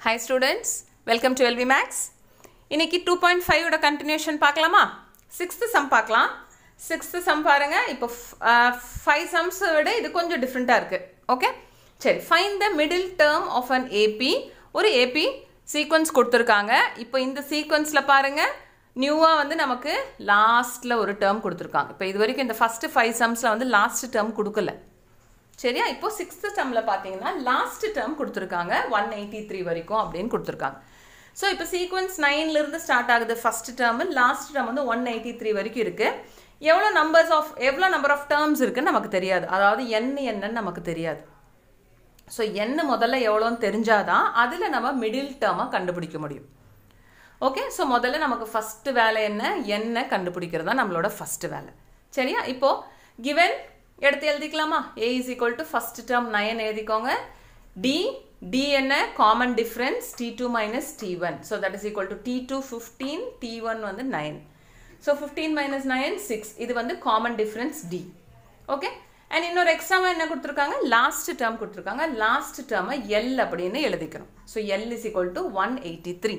Hi students welcome to L V maths இன்னைக்கு two point ஃபைவோட continuation பார்க்கலாமா சிக்ஸ்த்து சம் பார்க்கலாம் சிக்ஸ்த்து சம் பாருங்க இப்போ ஃபைவ் சம்ஸ் விட இது கொஞ்சம் டிஃப்ரெண்ட்டாக இருக்குது ஓகே சரி find the middle term of an AP ஒரு ஏபி சீக்வன்ஸ் கொடுத்துருக்காங்க இப்போ இந்த சீக்வன்ஸில் பாருங்கள் நியூவாக வந்து நமக்கு லாஸ்ட்டில் ஒரு டேர்ம் கொடுத்துருக்காங்க இப்போ இது வரைக்கும் இந்த ஃபஸ்ட்டு ஃபைவ் சம்ஸில் வந்து லாஸ்ட் டேர்ம் கொடுக்கல சரியா இப்போ சிக்ஸ்த்து டேர்மில் பார்த்தீங்கன்னா லாஸ்ட் டேர்ம் கொடுத்துருக்காங்க ஒன் எயிட்டி த்ரீ வரைக்கும் அப்படின்னு கொடுத்துருக்காங்க ஸோ இப்போ சீக்வன்ஸ் நைன்லேருந்து ஸ்டார்ட் ஆகுது ஃபஸ்ட் டேர்மு லாஸ்ட் டேர்ம் வந்து ஒன் எயிட்டி த்ரீ வரைக்கும் இருக்குது எவ்வளோ நம்பர்ஸ் ஆஃப் எவ்வளோ நம்பர் ஆஃப் டேர்ம்ஸ் இருக்குன்னு நமக்கு தெரியாது அதாவது என்ன என்னன்னு நமக்கு தெரியாது ஸோ என்ன முதல்ல எவ்வளோன்னு தெரிஞ்சாதான் அதில் நம்ம மிடில் டேர்மை கண்டுபிடிக்க முடியும் ஓகே ஸோ முதல்ல நமக்கு ஃபஸ்ட்டு வேலை என்ன என்ன கண்டுபிடிக்கிறது தான் நம்மளோட ஃபஸ்ட்டு வேலை சரியா இப்போது கிவன் எடுத்து எழுதிக்கலாமா a is equal to first term nine எழுதிக்கோங்க டி டி என்ன common difference d two minus d one so that is equal to d two fifteen d one வந்து nine so fifteen minus nine six இது வந்து common difference d okay and இன்னொரு எக்ஸ்ட்ராவாக என்ன கொடுத்துருக்காங்க last term கொடுத்துருக்காங்க last டேர்மை l அப்படின்னு எழுதிக்கணும் so l is equal to one eighty three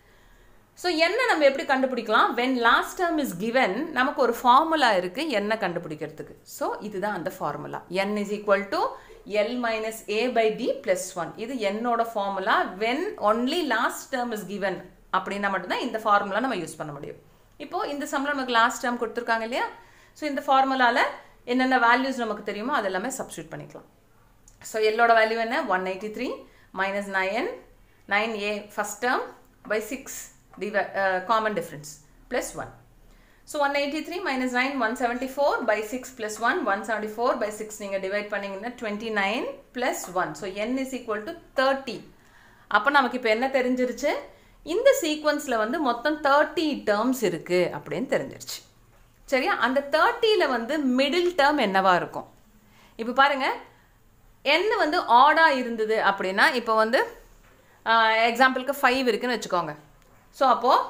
so என்ன நம்ம எப்படி கண்டுபிடிக்கலாம் when last term is given நமக்கு ஒரு ஃபார்முலா இருக்குது என்ன கண்டுபிடிக்கிறதுக்கு ஸோ இதுதான் அந்த formula n is equal to l minus a by d plus one இது என்னோட formula when only last term is given அப்படின்னா மட்டும்தான் இந்த ஃபார்முலா நம்ம யூஸ் பண்ண முடியும் இப்போது இந்த சம்மில் நமக்கு லாஸ்ட் டேர்ம் கொடுத்துருக்காங்க இல்லையா ஸோ இந்த ஃபார்முலாவில் என்னென்ன வேல்யூஸ் நமக்கு தெரியுமோ அது எல்லாமே சப்ஸ்டியூட் பண்ணிக்கலாம் ஸோ எல்லோட வேல்யூ என்ன one eighty three minus nine nine a first term by six divi uh, common difference plus 1. So 183 minus 9 174 by 6 plus 1 174 by 6 நீங்கள் divide பண்ணிங்கன்னா 29 plus 1 so n is equal to 30 அப்போ நமக்கு இப்போ என்ன தெரிஞ்சிருச்சு இந்த சீக்வன்ஸில் வந்து மொத்தம் தேர்ட்டி டேர்ம்ஸ் இருக்குது அப்படின்னு தெரிஞ்சிருச்சு சரியா அந்த தேர்ட்டியில் வந்து மிடில் டேர்ம் என்னவா இருக்கும் இப்போ பாருங்கள் என்ன வந்து ஆடாக இருந்தது அப்படின்னா இப்போ வந்து எக்ஸாம்பிளுக்கு ஃபைவ் இருக்குன்னு வச்சுக்கோங்க ஸோ அப்போது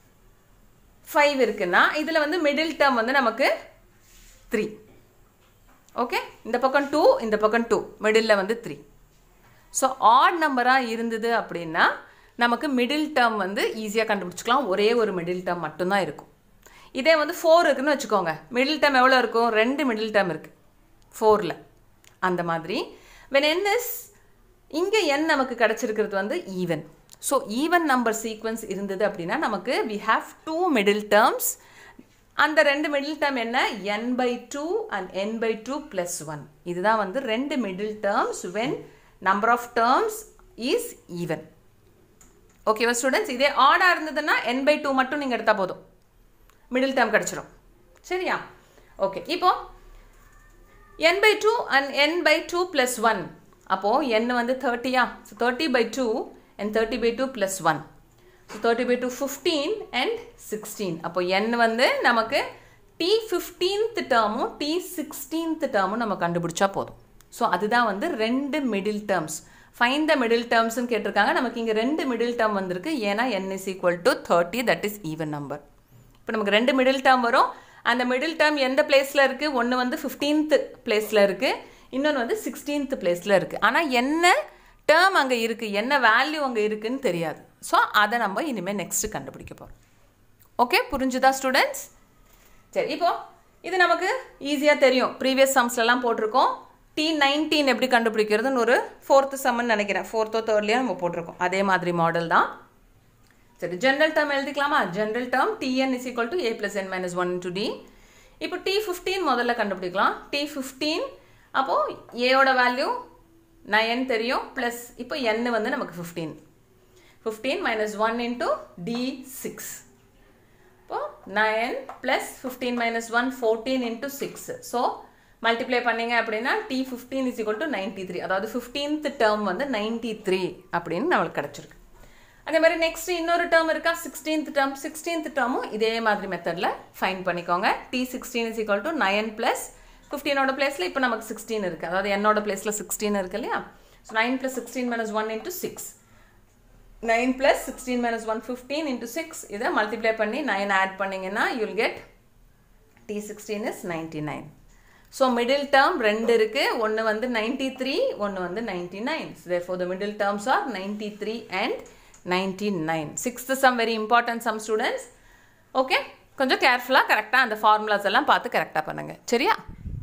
ஃபைவ் இருக்குன்னா இதில் வந்து மிடில் டேர்ம் வந்து நமக்கு த்ரீ ஓகே இந்த பக்கம் டூ இந்த பக்கம் டூ மிடில் வந்து த்ரீ ஸோ ஆட் நம்பராக இருந்தது அப்படின்னா நமக்கு மிடில் டேர்ம் வந்து ஈஸியாக கண்டுபிடிச்சிக்கலாம் ஒரே ஒரு மிடில் டேர்ம் மட்டும்தான் இருக்கும் இதே வந்து ஃபோர் இருக்குன்னு வச்சுக்கோங்க மிடில் டேர்ம் எவ்வளோ இருக்கும் ரெண்டு மிடில் டேர்ம் இருக்குது ஃபோரில் அந்த மாதிரி வென் என் இஸ் இங்கே என் நமக்கு கிடச்சிருக்கிறது வந்து even so even number sequence இருந்தது அப்படின்னா நமக்கு we have two middle terms அந்த ரெண்டு மிடில் டேர்ம் என்ன n by two and n by two plus one இதுதான் வந்து ரெண்டு middle terms when number of terms is even ஓகேவா ஸ்டூடெண்ட்ஸ் இதே ஆடாக இருந்ததுன்னா என் பை டூ மட்டும் நீங்கள் எடுத்தால் போதும் மிடில் டேர்ம் கிடச்சிரும் சரியா ஓகே இப்போ n by two and n by two plus one அப்போது என் வந்து தேர்ட்டியா so thirty by two and 30 by 2 plus 1. So 30 by 2 15 and 16. அப்போ n வந்து நமக்கு t 15th டேர்மும் t 16th டேர்மும் நம்ம கண்டுபிடிச்சா போதும் ஸோ அதுதான் வந்து ரெண்டு middle terms find the middle டேர்ம்ஸ்னு கேட்டிருக்காங்க நமக்கு இங்கே ரெண்டு மிடில் டேர்ம் வந்திருக்கு ஏன்னா n is equal to thirty that is even number இப்போ நமக்கு ரெண்டு மிடில் டேர்ம் வரும் அந்த மிடில் டேர்ம் எந்த பிளேஸில் இருக்குது ஒன்று வந்து ஃபிஃப்டீன்த் பிளேஸில் இருக்குது இன்னொன்று வந்து சிக்ஸ்டீன்த் பிளேஸில் இருக்குது ஆனால் என்ன டேர்ம் அங்கே இருக்குது என்ன வேல்யூ அங்கே இருக்குதுன்னு தெரியாது ஸோ அதை நம்ம இனிமேல் நெக்ஸ்ட்டு கண்டுபிடிக்க போகிறோம் ஓகே புரிஞ்சுதா ஸ்டூடெண்ட்ஸ் சரி இப்போ இது நமக்கு ஈஸியாக தெரியும் ப்ரீவியஸ் சம்ஸ்லலாம் போட்டிருக்கோம் டி நைன்டீன் எப்படி கண்டுபிடிக்கிறதுன்னு ஒரு ஃபோர்த்து சம்னு நினைக்கிறேன் ஃபோர்த்தோ தேர்ட்லேயே நம்ம போட்டிருக்கோம் அதே மாதிரி மாடல் தான் சரி ஜென்ரல் டேர்ம் எழுதிக்கலாமா general term t n is equal to a plus n minus one to d இப்போ டி ஃபிஃப்டீன் முதல்ல கண்டுபிடிக்கலாம் டி ஃபிஃப்டீன் அப்போது ஏயோட வேல்யூ நயன் தெரியும் ப்ளஸ் இப்போ என் வந்து நமக்கு fifteen fifteen minus one into d six இப்போ nine plus fifteen minus one fourteen into six so multiply பண்ணிங்க அப்படின்னா t fifteen is equal to ninety three அதாவது ஃபிஃப்டீன்த் டேர்ம் வந்து நைன்டி த்ரீ அப்படின்னு நம்மளுக்கு கிடச்சிருக்கு அதே மாதிரி நெக்ஸ்ட் இன்னொரு டேர்ம் இருக்கா சிக்ஸ்டீன்த் டேர்ம் சிக்ஸ்டீன்த் டேர்மும் இதே மாதிரி மெத்தடில் ஃபைன் பண்ணிக்கோங்க t sixteen is equal to nine plus ஃபிஃப்டீனோட பிளேஸில் இப்போ நமக்கு சிக்ஸ்டீன் இருக்குது அதாவது என்னோட பிளேஸில் சிக்ஸ்டீன் இருக்கு இல்லையா so nine plus sixteen minus one into six nine plus sixteen minus one fifteen into six இதை மல்டிப்ளை பண்ணி நைன் ஆட் பண்ணிங்கன்னா you'll get t sixteen is ninety nine so middle term ரெண்டு இருக்குது ஒன்று வந்து நைன்டி த்ரீ ஒன்று வந்து ninety nine therefore the middle terms are ninety three and ninety nine sixth sum very important sum students okay கொஞ்சம் கேர்ஃபுல்லாக கரெக்டாக அந்த ஃபார்முலாஸ் எல்லாம் பார்த்து கரெக்டாக பண்ணுங்க சரியா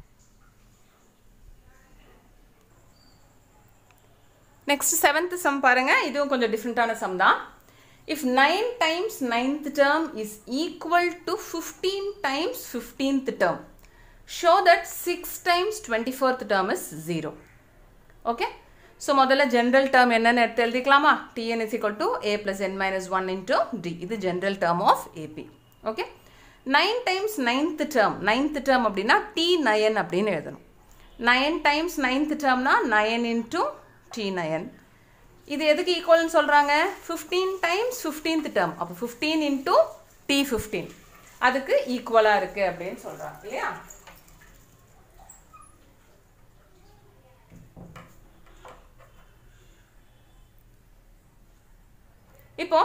நெக்ஸ்ட் செவன்த் சம் பாருங்க இதுவும் கொஞ்சம் டிஃப்ரெண்ட்டான சம் தான் if nine times ninth term is equal to fifteen times fifteenth term show that six times twenty fourth term is zero okay so முதல்ல ஜென்ரல் டேர்ம் என்னன்னு எடுத்து எழுதிக்கலாமா t n is equal to a plus n minus one into d இது general term of AP okay nine times ninth term ninth term அப்படின்னா t nine அப்படின்னு எழுதணும் nine times ninth டேர்ம்னா nine into t nine இது எதுக்கு ஈக்குவல்னு சொல்கிறாங்க fifteen times fifteenth term அப்போ ஃபிஃப்டீன் இன்டூ டி ஃபிஃப்டீன் அதுக்கு ஈக்குவலாக இருக்குது அப்படின்னு சொல்கிறாங்க இல்லையா இப்போ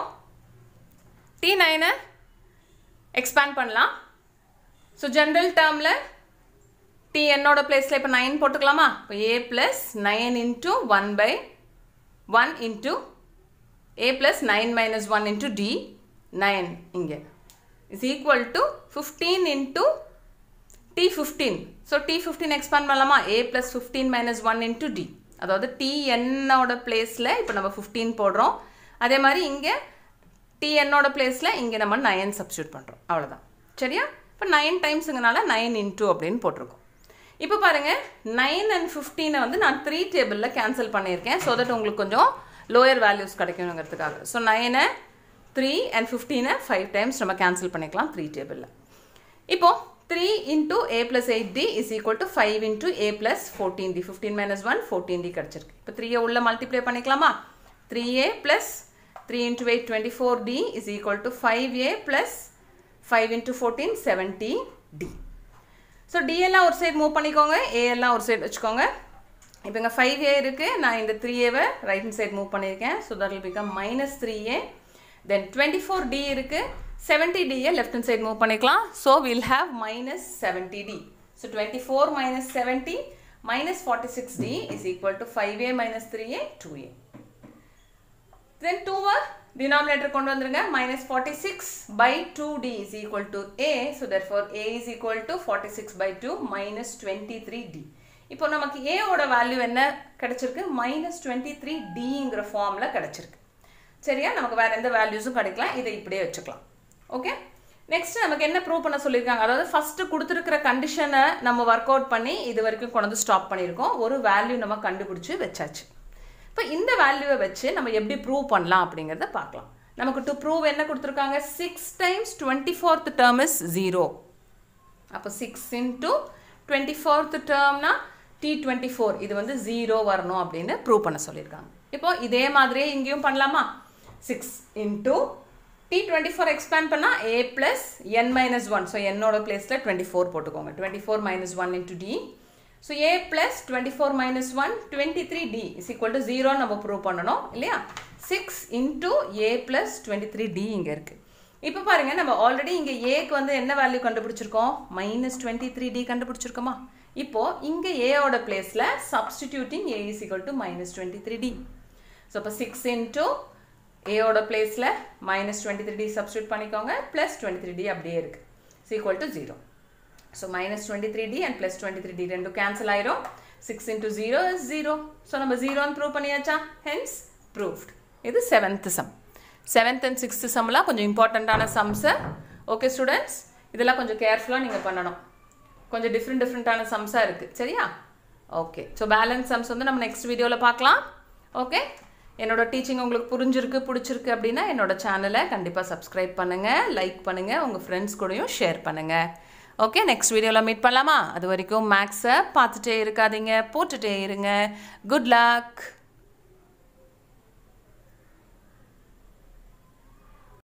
டி நைனை எக்ஸ்பேண்ட் பண்ணலாம் ஸோ ஜென்ரல் டேர்மில் டி என்னோட பிளேஸில் இப்போ நைன் போட்டுக்கலாமா இப்போ a plus nine into one by one into a plus nine minus one into d nine இங்கே is equal to fifteen into t fifteen so t fifteen expand பண்ணலாமா a plus fifteen minus one into d அதாவது D என்னோட பிளேஸில் இப்போ நம்ம fifteen போடுறோம் அதே மாதிரி இங்கே டி என்னோட பிளேஸில் இங்கே நம்ம நயன் சப்ஸ்டியூட் பண்ணுறோம் அவ்வளோதான் சரியா இப்போ நைன் டைம்ஸுங்கனால நைன் இன்டூ அப்படின்னு போட்டிருக்கோம் இப்போ பாருங்கள் நைன் அண்ட் ஃபிஃப்டீனை வந்து நான் த்ரீ டேபிளில் கேன்சல் பண்ணியிருக்கேன் ஸோ தட் உங்களுக்கு கொஞ்சம் லோயர் வேல்யூஸ் கிடைக்கணுங்கிறதுக்காக ஸோ நைனை த்ரீ அண்ட் ஃபிஃப்டீனை ஃபைவ் டைம்ஸ் நம்ம கேன்சல் பண்ணிக்கலாம் த்ரீ டேபிளில் இப்போது three into a plus eight d is equal to five into a plus fourteen d fifteen minus one fourteen d கிடச்சிருக்கு இப்போ த்ரீயை உள்ள மல்டிப்ளை பண்ணிக்கலாமா three a plus three into eight twenty four d is equal to five a plus five into fourteen seventy d so d எல்லாம் ஒரு side move பண்ணிக்கோங்க ஏ எல்லாம் ஒரு சைடு வச்சுக்கோங்க இப்போ இங்கே ஃபைவ் ஏ இருக்குது நான் இந்த த்ரீ ஏவை ரைட் ஹேண்ட் சைடு மூவ் பண்ணியிருக்கேன் so that will become minus three a then twenty four d இருக்குது செவன்ட்டி டியை லெஃப்ட் ஹேண்ட் சைடு மூவ் பண்ணிக்கலாம் so will have minus seventy d so twenty four minus seventy minus forty six d is equal to five a minus three a two a then டூவை denominator கொண்டு வந்துருங்க minus forty six by two d is equal to a so that for a is equal to forty six by two minus twenty three d இப்போ நமக்கு ஏவோட value என்ன கிடைச்சிருக்கு minus twenty three டிங்கிற ஃபார்மில் கிடைச்சிருக்கு சரியா நமக்கு வேறு எந்த வேல்யூஸும் கிடைக்கலாம் இதை இப்படியே வச்சுக்கலாம் ஓகே நெக்ஸ்ட் நமக்கு என்ன ப்ரூவ் பண்ண சொல்லியிருக்காங்க அதாவது ஃபஸ்ட்டு கொடுத்துருக்கிற கண்டிஷனை நம்ம ஒர்க் அவுட் பண்ணி இது வரைக்கும் கொண்டு வந்து ஸ்டாப் பண்ணியிருக்கோம் ஒரு வேல்யூ நம்ம கண்டுபிடிச்சி வச்சாச்சு இப்போ இந்த வேல்யூவை வச்சு நம்ம எப்படி ப்ரூவ் பண்ணலாம் அப்படிங்கிறத பார்க்கலாம் நமக்கு டு ப்ரூவ் என்ன கொடுத்துருக்காங்க six times twenty fourth term is zero அப்போ சிக்ஸ் இன்ட்டு டுவெண்ட்டி ஃபோர்த் டேர்ம்னா டி டுவெண்ட்டி ஃபோர் இது வந்து ஜீரோ வரணும் அப்படின்னு ப்ரூவ் பண்ண சொல்லியிருக்காங்க இப்போ இதே மாதிரியே இங்கேயும் பண்ணலாமா six into t twenty four expand பண்ணால் a plus n minus one so என்னோட பிளேஸில் டுவெண்ட்டி ஃபோர் போட்டுக்கோங்க twenty four minus one into d so a plus twenty four minus one twenty three d is equal to zero நம்ம prove பண்ணணும் இல்லையா six into a plus twenty three d இங்கே இருக்குது இப்போ பாருங்கள் நம்ம ஆல்ரெடி இங்கே ஏக்கு வந்து என்ன வேல்யூ கண்டுபிடிச்சிருக்கோம் மைனஸ் டுவெண்ட்டி த்ரீ டி கண்டுபிடிச்சிருக்கோமா இப்போது இங்கே ஏவோட பிளேஸில் substituting a is equal to minus twenty three d so இப்போ சிக்ஸ் இன்ட்டு ஏவோட பிளேஸில் minus twenty three d substitute பண்ணிக்கோங்க ப்ளஸ் டுவெண்ட்டி த்ரீ டி அப்படியே இருக்குது is equal to zero so minus twenty three d and plus twenty three d ரெண்டும் cancel ஆயிரும் six into zero is zero so நம்ம ஜீரோன்னு prove பண்ணியாச்சா hence proved இது seventh sum seventh and sixth சம்லாம் கொஞ்சம் இம்பார்ட்டண்ட்டான சம்ஸு ஓகே ஸ்டூடெண்ட்ஸ் இதெல்லாம் கொஞ்சம் கேர்ஃபுல்லாக நீங்கள் பண்ணணும் கொஞ்சம் டிஃப்ரெண்ட் டிஃப்ரெண்ட்டான சம்ஸாக இருக்குது சரியா ஓகே ஸோ பேலன்ஸ் சம்ஸ் வந்து நம்ம நெக்ஸ்ட் வீடியோவில் பார்க்கலாம் ஓகே என்னோட டீச்சிங் உங்களுக்கு புரிஞ்சிருக்கு பிடிச்சிருக்கு அப்படின்னா என்னோட சேனலை கண்டிப்பாக சப்ஸ்கிரைப் பண்ணுங்கள் லைக் பண்ணுங்கள் உங்கள் ஃப்ரெண்ட்ஸ் கூடயும் ஷேர் பண்ணுங்கள் ஓகே நெக்ஸ்ட் வீடியோவில் மீட் பண்ணலாமா அது வரைக்கும் மேக்ஸை பார்த்துட்டே இருக்காதீங்க போட்டுட்டே இருங்க குட் லக்